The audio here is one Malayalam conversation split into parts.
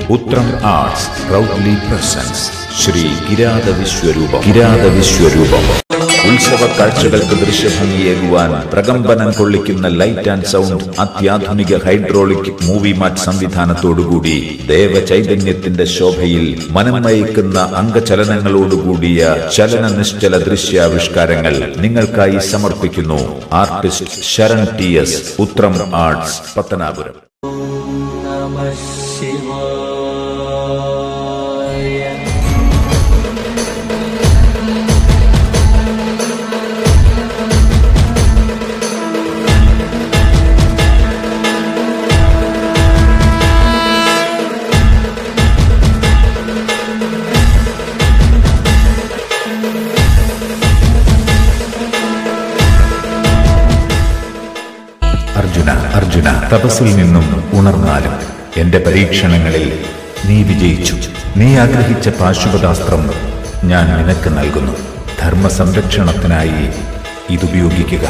ഉത്രം arts proudly presents Sree Kiratha Vishwaroopam Kiratha Vishwaroopam ഉത്സവ കാഴ്ചകൾക്ക് ദൃശ്യഭംഗിയേകുവാൻ പ്രകമ്പനം കൊള്ളിക്കുന്ന ലൈറ്റ് ആൻഡ് സൗണ്ട് അത്യാധുനിക ഹൈഡ്രോളിക് മൂവി മാറ്റ് സംവിധാനത്തോടുകൂടി ദേവചൈതന്യത്തിന്റെ ശോഭയിൽ മനമയക്കുന്ന അംഗചലനങ്ങളോടുകൂടിയ ചലന നിശ്ചല ദൃശ്യാവിഷ്കാരങ്ങൾ നിങ്ങൾക്കായി സമർപ്പിക്കുന്നു artist Sharan T S Uthram arts Pathanapuram നമഃ ശിവായ അർജുന അർജുന തപസ്സിൽ നിന്നും ഉണർന്നാലും എന്റെ പരീക്ഷണങ്ങളിൽ നീ വിജയിച്ചു നീ ആഗ്രഹിച്ച പാശുപതാസ്ത്രം ഞാൻ നിനക്ക് നൽകുന്നു ധർമ്മ സംരക്ഷണത്തിനായി ഇതുപയോഗിക്കുക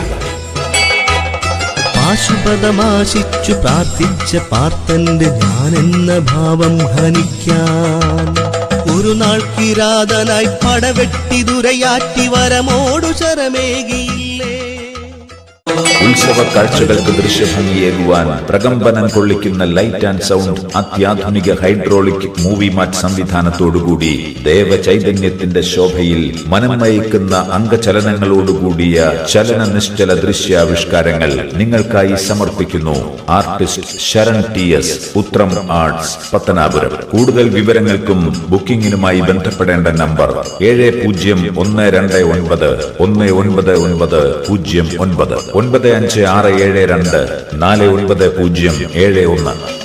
പാശുപതമാശിച്ചു പ്രാർത്ഥിച്ച പാർത്തന്റെ ഞാനെന്ന ഭാവം ഹനിക്കാൻ ഒരു നാൾ കിരാതനായി പടവെട്ടി ദുരയാറ്റി വരമോടു ശരമേകിയില്ലേ ഉത്സവ കാഴ്ചകൾക്ക് ദൃശ്യഭംഗിയേകുവാൻ പ്രകമ്പനം കൊള്ളിക്കുന്ന ലൈറ്റ് ആൻഡ് സൗണ്ട് അത്യാധുനിക ഹൈഡ്രോളിക് മൂവി മാറ്റ് സംവിധാനത്തോടുകൂടി ദേവചൈതന്യത്തിന്റെ ശോഭയിൽ മനമയക്കുന്ന അംഗചലനങ്ങളോടുകൂടിയ ചലന നിശ്ചല ദൃശ്യാവിഷ്കാരങ്ങൾ നിങ്ങൾക്കായി സമർപ്പിക്കുന്നു artist Sharan T S Uthram arts Pathanapuram കൂടുതൽ വിവരങ്ങൾക്കും ബുക്കിംഗിനുമായി ബന്ധപ്പെടേണ്ട നമ്പർ ഏഴ് പൂജ്യം ഒന്ന് രണ്ട് ഒൻപത് ഒന്ന് ഒൻപത് ഒൻപത് പൂജ്യം ഒൻപത് ഒൻപത് അഞ്ച് ആറ് ഏഴ് രണ്ട് നാല് ഒൻപത് പൂജ്യം ഏഴ് ഒന്ന്